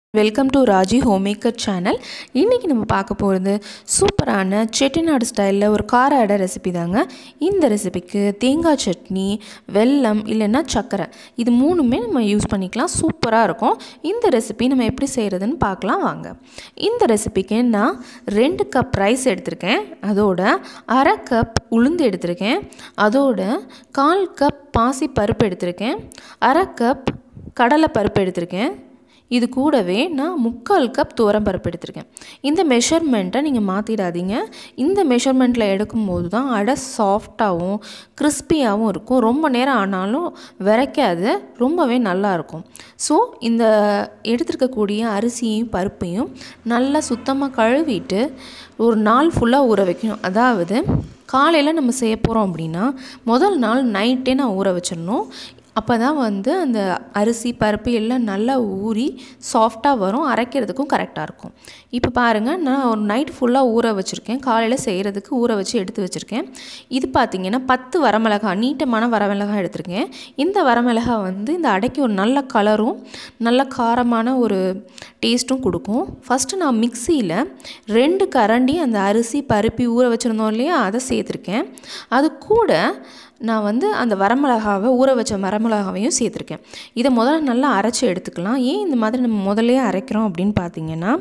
welcome to Raji homemaker channel இன்றைக்கி நம்ம பார்க்க போகிறது சூப்பரான செட்டிநாடு ஸ்டைலில் ஒரு கார அடை ரெசிபி தாங்க இந்த ரெசிபிக்கு தேங்காய் சட்னி வெல்லம் இல்லைன்னா சர்க்கரை இது மூணுமே நம்ம யூஸ் பண்ணிக்கலாம் சூப்பராக இருக்கும் இந்த ரெசிபி நம்ம எப்படி செய்கிறதுன்னு பார்க்கலாம் வாங்க இந்த ரெசிபிக்கு நான் ரெண்டு கப் ரைஸ் எடுத்திருக்கேன் அதோட அரை கப் உளுந்து எடுத்திருக்கேன் அதோட கால் கப் பாசி பருப்பு எடுத்திருக்கேன் அரை கப் கடலை பருப்பு எடுத்திருக்கேன் இது கூடவே நான் முக்கால் கப் பருப்பு எடுத்திருக்கேன் இந்த மெஷர்மெண்ட்டை நீங்கள் மாற்றிடாதீங்க இந்த மெஷர்மெண்ட்டில் எடுக்கும்போது தான் அடை சாஃப்டாகவும் கிறிஸ்பியாகவும் இருக்கும் ரொம்ப நேரம் ஆனாலும் விரைக்காது ரொம்பவே நல்லாயிருக்கும் ஸோ இந்த எடுத்துருக்கக்கூடிய அரிசியையும் பருப்பையும் நல்லா சுத்தமாக கழுவிட்டு ஒரு நாள் ஃபுல்லாக ஊற வைக்கணும் அதாவது காலையில் நம்ம செய்ய போகிறோம் அப்படின்னா முதல் நாள் நைட்டே நான் ஊற வச்சிடணும் அப்போ தான் வந்து அந்த அரிசி பருப்பு எல்லாம் நல்லா ஊறி சாஃப்டாக வரும் அரைக்கிறதுக்கும் கரெக்டாக இருக்கும் இப்போ பாருங்கள் நான் ஒரு நைட் ஃபுல்லாக ஊற வச்சுருக்கேன் காலையில் செய்கிறதுக்கு ஊற வச்சு எடுத்து வச்சுருக்கேன் இது பார்த்திங்கன்னா பத்து வரமிளகா நீட்டமான வரமிளகா எடுத்திருக்கேன் இந்த வரமிளகா வந்து இந்த அடைக்கு ஒரு நல்ல கலரும் நல்ல காரமான ஒரு டேஸ்ட்டும் கொடுக்கும் ஃபஸ்ட்டு நான் மிக்சியில் ரெண்டு கரண்டி அந்த அரிசி பருப்பி ஊற வச்சுருந்தோம் இல்லையா அதை சேர்த்துருக்கேன் அது கூட நான் வந்து அந்த வரமிளகாவை ஊற வச்ச வரமிளகாவையும் சேர்த்துருக்கேன் இதை முதல்ல நல்லா அரைச்சி எடுத்துக்கலாம் ஏன் இந்த மாதிரி நம்ம முதல்லே அரைக்கிறோம் அப்படின்னு பார்த்தீங்கன்னா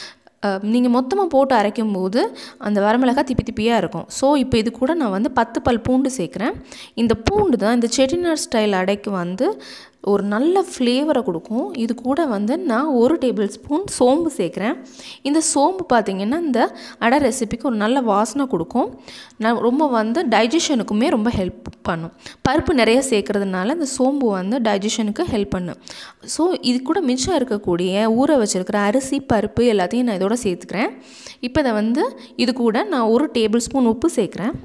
நீங்கள் மொத்தமாக போட்டு அரைக்கும் போது அந்த வரமிளகாய் திப்பி திப்பியாக இருக்கும் ஸோ இப்போ இது கூட நான் வந்து பத்து பல் பூண்டு சேர்க்குறேன் இந்த பூண்டு தான் இந்த செட்டிநாடு ஸ்டைல் அடைக்கு வந்து ஒரு நல்ல ஃப்ளேவரை கொடுக்கும் இது கூட வந்து நான் ஒரு டேபிள் ஸ்பூன் சோம்பு சேர்க்குறேன் இந்த சோம்பு பார்த்திங்கன்னா இந்த அடை ரெசிபிக்கு ஒரு நல்ல வாசனை கொடுக்கும் நான் ரொம்ப வந்து டைஜஷனுக்குமே ரொம்ப ஹெல்ப் பண்ணும் பருப்பு நிறைய சேர்க்குறதுனால இந்த சோம்பு வந்து டைஜஷனுக்கு ஹெல்ப் பண்ணும் ஸோ இது கூட மிச்சம் இருக்கக்கூடிய ஊற வச்சுருக்கிற அரிசி பருப்பு எல்லாத்தையும் நான் இதோட சேர்த்துக்கிறேன் இப்போ இதை வந்து இது கூட நான் ஒரு டேபிள் ஸ்பூன் உப்பு சேர்க்குறேன்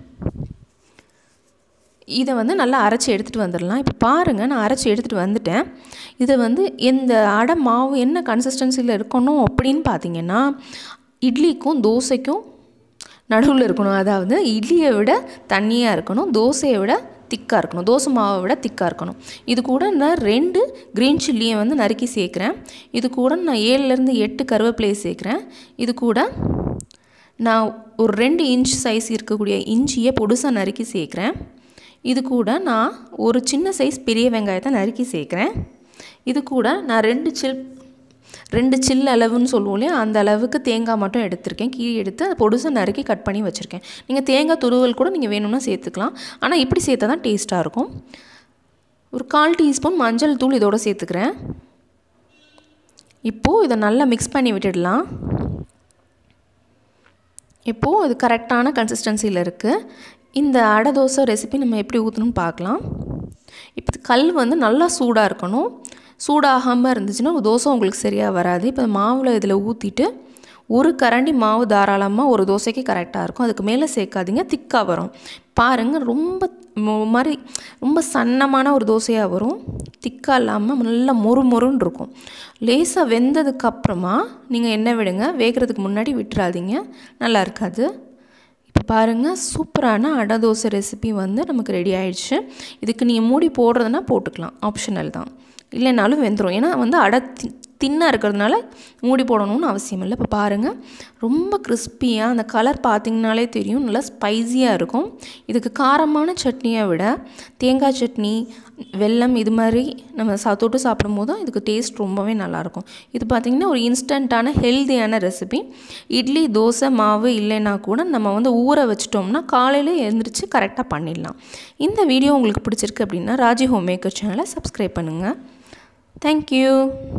இதை வந்து நல்லா அரைச்சி எடுத்துகிட்டு வந்துடலாம் இப்போ பாருங்கள் நான் அரைச்சி எடுத்துகிட்டு வந்துட்டேன் இதை வந்து இந்த அடை மாவு என்ன கன்சிஸ்டன்சியில் இருக்கணும் அப்படின்னு பார்த்தீங்கன்னா இட்லிக்கும் தோசைக்கும் நடுவில் இருக்கணும் அதாவது இட்லியை விட தண்ணியாக இருக்கணும் தோசையை விட திக்காக இருக்கணும் தோசை மாவை விட திக்காக இருக்கணும் இது கூட நான் ரெண்டு க்ரீன் சில்லியை வந்து நறுக்கி சேர்க்குறேன் இது கூட நான் ஏழுலேருந்து எட்டு கருவேப்பிலையை சேர்க்குறேன் இது கூட நான் ஒரு ரெண்டு இன்ச் சைஸ் இருக்கக்கூடிய இஞ்சியை பொடுசாக நறுக்கி சேர்க்குறேன் இது கூட நான் ஒரு சின்ன சைஸ் பெரிய வெங்காயத்தை நறுக்கி சேர்க்குறேன் இது கூட நான் ரெண்டு சில் ரெண்டு சில் அளவுன்னு சொல்லுவோம் இல்லையா அந்த அளவுக்கு தேங்காய் மட்டும் எடுத்திருக்கேன் கீழே எடுத்து அதை பொடுசாக நறுக்கி கட் பண்ணி வச்சுருக்கேன் நீங்கள் தேங்காய் துருவல் கூட நீங்கள் வேணும்னா சேர்த்துக்கலாம் ஆனால் இப்படி சேர்த்தா தான் டேஸ்ட்டாக இருக்கும் ஒரு கால் டீஸ்பூன் மஞ்சள் தூள் இதோடு சேர்த்துக்கிறேன் இப்போது இதை நல்லா மிக்ஸ் பண்ணி விட்டுடலாம் இப்போது இது கரெக்டான கன்சிஸ்டன்சியில் இருக்குது இந்த அடை தோசை ரெசிபி நம்ம எப்படி ஊற்றணும்னு பார்க்கலாம் இப்போ கல் வந்து நல்லா சூடாக இருக்கணும் சூடாகாமல் இருந்துச்சுன்னா தோசை உங்களுக்கு சரியாக வராது இப்போ மாவில் இதில் ஊற்றிட்டு ஒரு கரண்டி மாவு தாராளமாக ஒரு தோசைக்கு கரெக்டாக இருக்கும் அதுக்கு மேலே சேர்க்காதீங்க திக்காக வரும் பாருங்கள் ரொம்ப மாதிரி ரொம்ப சன்னமான ஒரு தோசையாக வரும் திக்காக இல்லாமல் நல்லா மொறு மொறுன்னு இருக்கும் லேசாக வெந்ததுக்கப்புறமா நீங்கள் எண்ணெய் விடுங்க வேகிறதுக்கு முன்னாடி விட்டுறாதீங்க நல்லா இருக்காது இப்போ பாருங்கள் சூப்பரான அடை தோசை ரெசிபி வந்து நமக்கு ரெடி ஆயிடுச்சு இதுக்கு நீங்கள் மூடி போடுறதுனா போட்டுக்கலாம் ஆப்ஷனல் தான் இல்லைனாலும் வெந்துடும் ஏன்னா வந்து அடை தின்னாக இருக்கிறதுனால மூடி போடணும்னு அவசியம் இல்லை இப்போ பாருங்கள் ரொம்ப கிறிஸ்பியாக அந்த கலர் பார்த்திங்கனாலே தெரியும் நல்லா ஸ்பைஸியாக இருக்கும் இதுக்கு காரமான சட்னியை விட தேங்காய் சட்னி வெல்லம் இது மாதிரி நம்ம சா தொட்டு சாப்பிடும் போது இதுக்கு டேஸ்ட் ரொம்பவே நல்லாயிருக்கும் இது பார்த்திங்கன்னா ஒரு இன்ஸ்டண்ட்டான ஹெல்த்தியான ரெசிபி இட்லி தோசை மாவு இல்லைன்னா கூட நம்ம வந்து ஊற வச்சிட்டோம்னா காலையில் எழுந்திரிச்சு கரெக்டாக பண்ணிடலாம் இந்த வீடியோ உங்களுக்கு பிடிச்சிருக்கு அப்படின்னா ராஜி ஹோம் மேக்கர் சேனலை சப்ஸ்கிரைப் பண்ணுங்கள் தேங்க்யூ